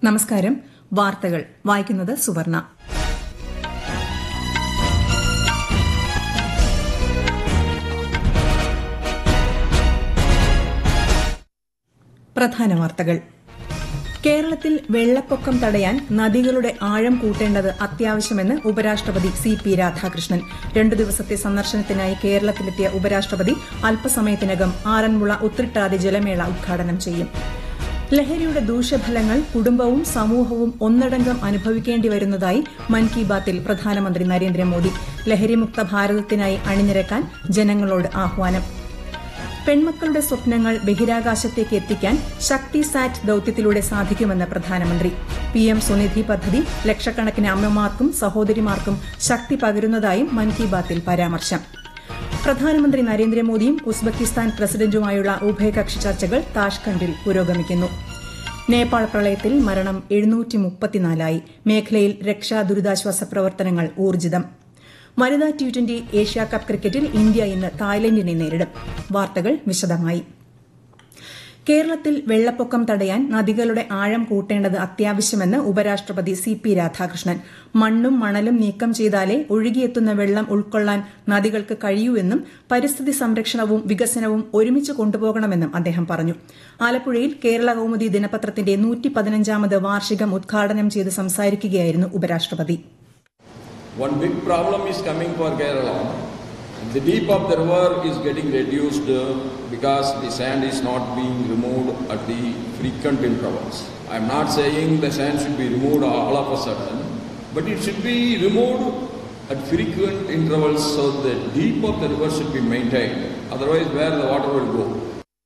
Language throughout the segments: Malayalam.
നമസ്കാരം വാർത്തകൾ വായിക്കുന്നത് സുവർണ പ്രധാന വാർത്തകൾ കേരളത്തിൽ വെള്ളപ്പൊക്കം തടയാൻ നദികളുടെ ആഴം കൂട്ടേണ്ടത് അത്യാവശ്യമെന്ന് ഉപരാഷ്ട്രപതി സി പി രാധാകൃഷ്ണൻ രണ്ടു ദിവസത്തെ സന്ദർശനത്തിനായി കേരളത്തിലെത്തിയ ഉപരാഷ്ട്രപതി അല്പസമയത്തിനകം ആറന്മുള ഉത്രിട്ടാതി ജലമേള ഉദ്ഘാടനം ചെയ്യും ലഹരിയുടെ ദൂഷ്യഫലങ്ങൾ കുടുംബവും സമൂഹവും ഒന്നടങ്കം അനുഭവിക്കേണ്ടി വരുന്നതായി മൻ കി ബാത്തിൽ പ്രധാനമന്ത്രി നരേന്ദ്രമോദി ലഹരിമുക്ത ഭാരതത്തിനായി അണിനിരക്കാൻ ജനങ്ങളോട് ആഹ്വാനം പെൺമക്കളുടെ സ്വപ്നങ്ങൾ ബഹിരാകാശത്തേക്ക് എത്തിക്കാൻ ശക്തി സാറ്റ് ദൌത്യത്തിലൂടെ സാധിക്കുമെന്ന് പ്രധാനമന്ത്രി പി എം സ്വനിധി പദ്ധതി ലക്ഷക്കണക്കിന് അമ്മമാർക്കും സഹോദരിമാർക്കും ശക്തി പകരുന്നതായും മൻ കി ബാത്തിൽ പരാമർശം പ്രധാനമന്ത്രി നരേന്ദ്രമോദിയും ഉസ്ബെക്കിസ്ഥാൻ പ്രസിഡന്റുമായുള്ള ഉഭയകക്ഷി ചർച്ചകൾ താഷ്കണ്ടിൽ പുരോഗമിക്കുന്നു നേപ്പാൾ പ്രളയത്തിൽ മരണം എഴുന്നൂറ്റി മുപ്പത്തിനാലായി മേഖലയിൽ രക്ഷാ ദുരിതാശ്വാസ പ്രവർത്തനങ്ങൾ ഊർജിതം വനിതാ ടി ട്വന്റി ഏഷ്യാകപ്പ് ക്രിക്കറ്റിൽ ഇന്ത്യ ഇന്ന് തായ്ലൻഡിനെ നേരിടും വാർത്തകൾ വിശദമായി കേരളത്തിൽ വെള്ളപ്പൊക്കം തടയാൻ നദികളുടെ ആഴം കൂട്ടേണ്ടത് അത്യാവശ്യമെന്ന് ഉപരാഷ്ട്രപതി സി പി രാധാകൃഷ്ണൻ മണ്ണും മണലും നീക്കം ചെയ്താലേ ഒഴുകിയെത്തുന്ന വെള്ളം ഉൾക്കൊള്ളാൻ നദികൾക്ക് കഴിയൂ എന്നും പരിസ്ഥിതി സംരക്ഷണവും വികസനവും ഒരുമിച്ച് കൊണ്ടുപോകണമെന്നും അദ്ദേഹം പറഞ്ഞു ആലപ്പുഴയിൽ കേരള കൌമുദി ദിനപത്രത്തിന്റെ നൂറ്റി പതിനഞ്ചാമത് വാർഷികം ഉദ്ഘാടനം ചെയ്ത് സംസാരിക്കുകയായിരുന്നു ഉപരാഷ്ട്രപതി One big problem is coming for Kerala. The deep of the river is getting reduced uh, because the sand is not being removed at the frequent intervals. I am not saying the sand should be removed all of a sudden, but it should be removed at frequent intervals so the deep of the river should be maintained. Otherwise, where the water will go?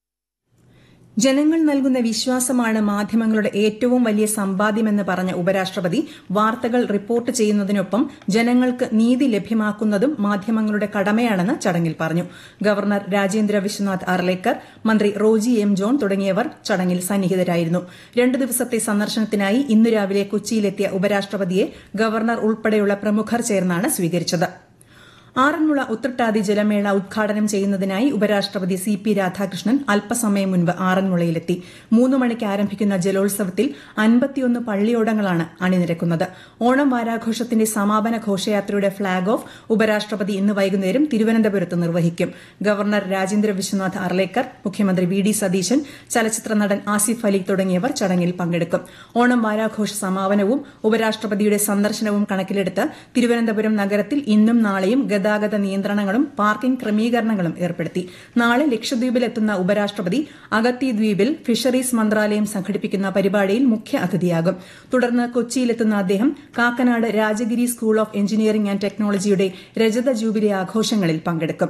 ജനങ്ങൾ നൽകുന്ന വിശ്വാസമാണ് മാധ്യമങ്ങളുടെ ഏറ്റവും വലിയ സമ്പാദ്യമെന്ന് പറഞ്ഞ ഉപരാഷ്ട്രപതി വാർത്തകൾ റിപ്പോർട്ട് ചെയ്യുന്നതിനൊപ്പം ജനങ്ങൾക്ക് നീതി ലഭ്യമാക്കുന്നതും മാധ്യമങ്ങളുടെ കടമയാണെന്ന് ചടങ്ങിൽ പറഞ്ഞു ഗവർണർ രാജേന്ദ്ര വിശ്വനാഥ് അർലേക്കർ മന്ത്രി റോജി എം ജോൺ തുടങ്ങിയവർ ചടങ്ങിൽ സന്നിഹിതരായിരുന്നു രണ്ടു ദിവസത്തെ സന്ദർശനത്തിനായി ഇന്നു രാവിലെ കൊച്ചിയിലെത്തിയ ഉപരാഷ്ട്രപതിയെ ഗവർണർ ഉൾപ്പെടെയുള്ള പ്രമുഖർ ചേർന്നാണ് സ്വീകരിച്ചത് ആറന്മുള ഉത്രട്ടാതി ജലമേള ഉദ്ഘാടനം ചെയ്യുന്നതിനായി ഉപരാഷ്ട്രപതി സി പി രാധാകൃഷ്ണൻ അല്പസമയം മുൻപ് ആറന്മുളയിലെത്തി മൂന്ന് മണിക്ക് ആരംഭിക്കുന്ന ജലോത്സവത്തിൽ അൻപത്തിയൊന്ന് പള്ളിയോടങ്ങളാണ് അണിനിരക്കുന്നത് ഓണം വാരാഘോഷത്തിന്റെ സമാപന ഘോഷയാത്രയുടെ ഫ്ളാഗ് ഓഫ് ഉപരാഷ്ട്രപതി ഇന്ന് വൈകുന്നേരം തിരുവനന്തപുരത്ത് നിർവഹിക്കും ഗവർണർ രാജേന്ദ്ര വിശ്വനാഥ് അർലേക്കർ മുഖ്യമന്ത്രി വി ഡി സതീശൻ ചലച്ചിത്ര നടൻ ആസിഫ് അലി തുടങ്ങിയവർ ചടങ്ങിൽ പങ്കെടുക്കും ഓണം വാരാഘോഷ സമാപനവും ഉപരാഷ്ട്രപതിയുടെ സന്ദർശനവും കണക്കിലെടുത്ത് തിരുവനന്തപുരം നഗരത്തിൽ ഇന്നും നാളെയും ഗതാഗത നിയന്ത്രണങ്ങളും പാർക്കിംഗ് ക്രമീകരണങ്ങളും ഏർപ്പെടുത്തി നാളെ ലക്ഷദ്വീപിലെത്തുന്ന ഉപരാഷ്ട്രപതി അഗത്തി ദ്വീപിൽ ഫിഷറീസ് മന്ത്രാലയം സംഘടിപ്പിക്കുന്ന പരിപാടിയിൽ മുഖ്യ അതിഥിയാകും തുടർന്ന് കൊച്ചിയിലെത്തുന്ന അദ്ദേഹം Kakkanad Rajagiri school of engineering and ടെക്നോളജിയുടെ രജത ജൂബിലി ആഘോഷങ്ങളിൽ പങ്കെടുക്കും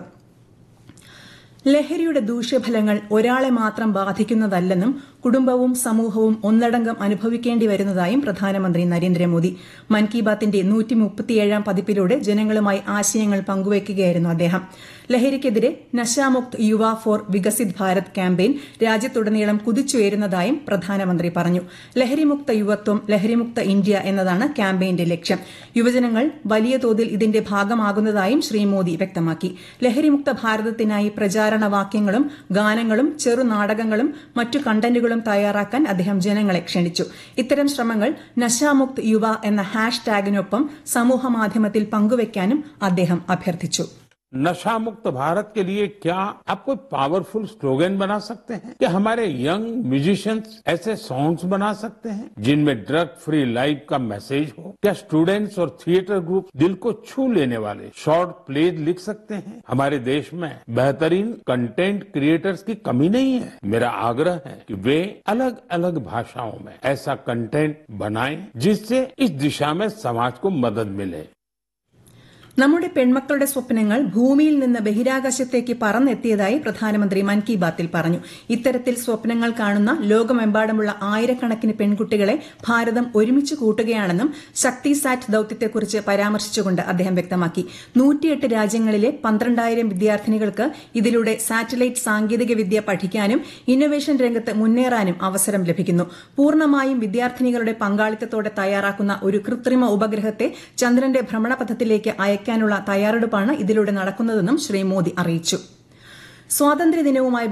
ലഹരിയുടെ ദൂഷ്യഫലങ്ങൾ ഒരാളെ മാത്രം ബാധിക്കുന്നതല്ലെന്നും കുടുംബവും സമൂഹവും ഒന്നടങ്കം അനുഭവിക്കേണ്ടി വരുന്നതായും പ്രധാനമന്ത്രി നരേന്ദ്രമോദി മൻ കി ബാത്തിന്റെ നൂറ്റിമുപ്പത്തിയേഴാം പതിപ്പിലൂടെ ജനങ്ങളുമായി ആശയങ്ങൾ പങ്കുവയ്ക്കുകയായിരുന്നു അദ്ദേഹം ലഹരിക്കെതിരെ നശാമുക്ത് യുവ ഫോർ വികസിത് ഭാരത് ക്യാമ്പയിൻ രാജ്യത്തുടനീളം കുതിച്ചുയരുന്നതായും പ്രധാനമന്ത്രി പറഞ്ഞു ലഹരിമുക്ത യുവത്വം ലഹരിമുക്ത ഇന്ത്യ എന്നതാണ് ക്യാമ്പയിന്റെ ലക്ഷ്യം യുവജനങ്ങൾ വലിയ തോതിൽ ഇതിന്റെ ഭാഗമാകുന്നതായും ശ്രീ മോദി വ്യക്തമാക്കി ലഹരിമുക്ത ഭാരതത്തിനായി പ്രചാരണവാക്യങ്ങളും ഗാനങ്ങളും ചെറുനാടകങ്ങളും മറ്റു കണ്ടന്റുകളും തയ്യാറാക്കാൻ അദ്ദേഹം ജനങ്ങളെ ക്ഷണിച്ചു ഇത്തരം ശ്രമങ്ങൾ നശാമുക്ത് യുവ എന്ന ഹാഷ് ടാഗിനൊപ്പം സമൂഹമാധ്യമത്തിൽ പങ്കുവയ്ക്കാനും അദ്ദേഹം അഭ്യർത്ഥിച്ചു नशा मुक्त भारत के लिए क्या आप कोई पावरफुल स्लोगन बना सकते हैं क्या हमारे यंग म्यूजिशियंस ऐसे सॉन्ग्स बना सकते हैं जिनमें ड्रग फ्री लाइफ का मैसेज हो क्या स्टूडेंट्स और थिएटर ग्रुप दिल को छू लेने वाले शॉर्ट प्लेज लिख सकते हैं हमारे देश में बेहतरीन कंटेंट क्रिएटर्स की कमी नहीं है मेरा आग्रह है कि वे अलग अलग भाषाओं में ऐसा कंटेंट बनाएं जिससे इस दिशा में समाज को मदद मिले നമ്മുടെ പെൺമക്കളുടെ സ്വപ്നങ്ങൾ ഭൂമിയിൽ നിന്ന് ബഹിരാകാശത്തേക്ക് പറന്നെത്തിയതായി പ്രധാനമന്ത്രി മൻ കി ബാത്തിൽ പറഞ്ഞു ഇത്തരത്തിൽ സ്വപ്നങ്ങൾ കാണുന്ന ലോകമെമ്പാടുമുള്ള ആയിരക്കണക്കിന് പെൺകുട്ടികളെ ഭാരതം ഒരുമിച്ച് കൂട്ടുകയാണെന്നും ശക്തി സാറ്റ് ദൌത്യത്തെക്കുറിച്ച് പരാമർശിച്ചുകൊണ്ട് അദ്ദേഹം വ്യക്തമാക്കി നൂറ്റിയെട്ട് രാജ്യങ്ങളിലെ പന്ത്രണ്ടായിരം വിദ്യാർത്ഥിനികൾക്ക് ഇതിലൂടെ സാറ്റലൈറ്റ് സാങ്കേതിക വിദ്യ പഠിക്കാനും ഇന്നൊവേഷൻ രംഗത്ത് മുന്നേറാനും അവസരം ലഭിക്കുന്നു പൂർണ്ണമായും വിദ്യാർത്ഥിനികളുടെ പങ്കാളിത്തത്തോടെ തയ്യാറാക്കുന്ന ഒരു കൃത്രിമ ഉപഗ്രഹത്തെ ചന്ദ്രന്റെ ഭ്രമണപഥത്തിലേക്ക് അയക്കാൻ അയക്കാനുള്ള തയ്യാറെടുപ്പാണ് ഇതിലൂടെ നടക്കുന്നതെന്നും ശ്രീ മോദി അറിയിച്ചു സ്വാതന്ത്ര്യദിനവുമായി